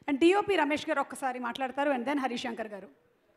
and DOP Ramesh గారు ఒక్కసారి మాట్లాడతారు and then Harishankar garu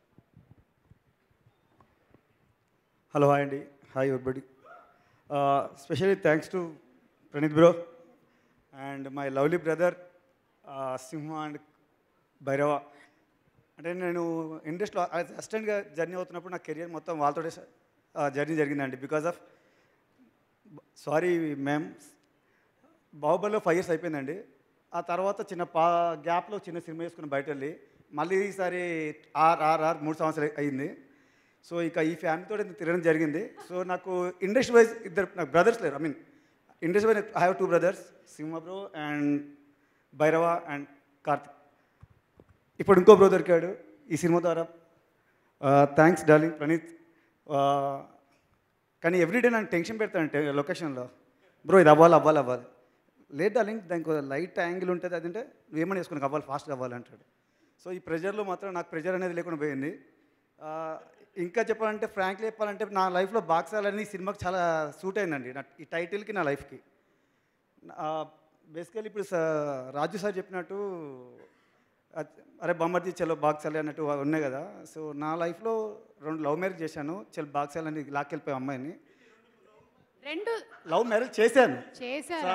hello hi అండి hi everybody specially thanks to Praneeth bro and my lovely brother Simha and Bhairava అంటే నేను ఇండస్ట్రీలో అసిస్టెంట్గా జర్నీ అవుతున్నప్పుడు నా కెరియర్ మొత్తం వాళ్ళతోటే జర్నీ జరిగిందండి బికాజ్ ఆఫ్ సారీ మ్యామ్ బాహుబలిలో ఫైవ్ ఇయర్స్ అయిపోయిందండి ఆ తర్వాత చిన్న పా గ్యాప్లో చిన్న సినిమా చేసుకుని బయట వెళ్ళి మళ్ళీ ఈసారి ఆర్ ఆర్ ఆర్ మూడు సంవత్సరాలు అయింది సో ఇక ఈ ఫ్యామిలీతో తిరగడం జరిగింది సో నాకు ఇండస్ట్రీ వైజ్ ఇద్దరు నాకు బ్రదర్స్ లేరు I mean industry wise I have two brothers Simha bro and Bhairava and Karthik ఇప్పుడు ఇంకో బ్రో దొరికాడు ఈ సినిమా ద్వారా థ్యాంక్స్ డార్లింగ్ ప్రణీత్ Uh, కానీ ఎవ్రీడే నన్ను టెన్షన్ పెడతానంటే లొకేషన్లో బ్రో ఇది అవ్వాలి అవ్వాలి అవ్వాలి లేదు డార్లింగ్ దానికి లైట్ యాంగిల్ ఉంటుంది అదంటే నువ్వేమని వేసుకుని అవ్వాలి ఫాస్ట్గా అవ్వాలి అంటాడు సో ఈ ప్రెజర్లో మాత్రం నాకు ప్రెజర్ అనేది లేకుండా పోయింది ఆ, ఇంకా చెప్పాలంటే ఫ్రాంక్లీ చెప్పాలంటే నా లైఫ్లో బాక్సాలని సినిమాకి చాలా సూట్ అయిందండి నా ఈ టైటిల్కి నా లైఫ్కి బేసికలీ ఇప్పుడు స- రాజు సార్ చెప్పినట్టు అ- అరే బొమ్మర్ది చలో బాక్సాలి అన్నట్టు ఉన్నాయి కదా సో నా లైఫ్లో రెండు లవ్ మ్యారేజ్ చేశాను చలో బాక్సాలి అని లాక్కెళ్ళిపోయి అమ్మాయిని రెండు లవ్ మ్యారేజ్ చేశాను చేశారా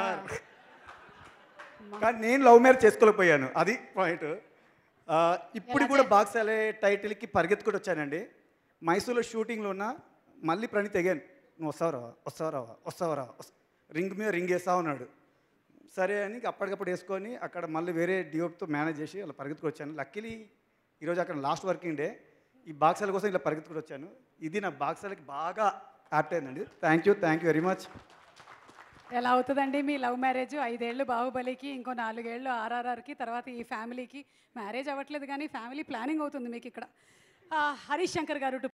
కానీ నేను లవ్ మ్యారేజ్ చేసుకోలేకపోయాను అది పాయింట్ ఇప్పుడు కూడా బాక్సాలే టైటిల్కి పరిగెత్తుకుంటూ వచ్చానండి మైసూర్లో షూటింగ్లో ఉన్న మళ్ళీ ప్రణీత్ అగైన్ నువ్వు వస్తావరా వస్తావరా వస్తావరా రింగ్ మీద రింగ్ వేస్తా ఉన్నాడు సరే అని అప్పటికప్పుడు వేసుకొని అక్కడ మళ్ళీ వేరే డిఓప్తో మేనేజ్ చేసి అలా పరిగెత్తుకు వచ్చాను లక్కీలీ ఈరోజు అక్కడ లాస్ట్ వర్కింగ్ డే ఈ బాక్సాల కోసం ఇలా పరిగెత్తుకు వచ్చాను ఇది నా బాక్సాలకి బాగా యాప్ట్ అయిందండి thank you thank you very much ఎలా అవుతుందండి మీ లవ్ మ్యారేజ్ ఐదేళ్ళు బాహుబలికి ఇంకో నాలుగేళ్ళు ఆర్ఆర్ఆర్కి తర్వాత ఈ ఫ్యామిలీకి మ్యారేజ్ అవ్వట్లేదు కానీ ఫ్యామిలీ ప్లానింగ్ అవుతుంది మీకు ఇక్కడ ఆ, హరీష్ శంకర్ గారు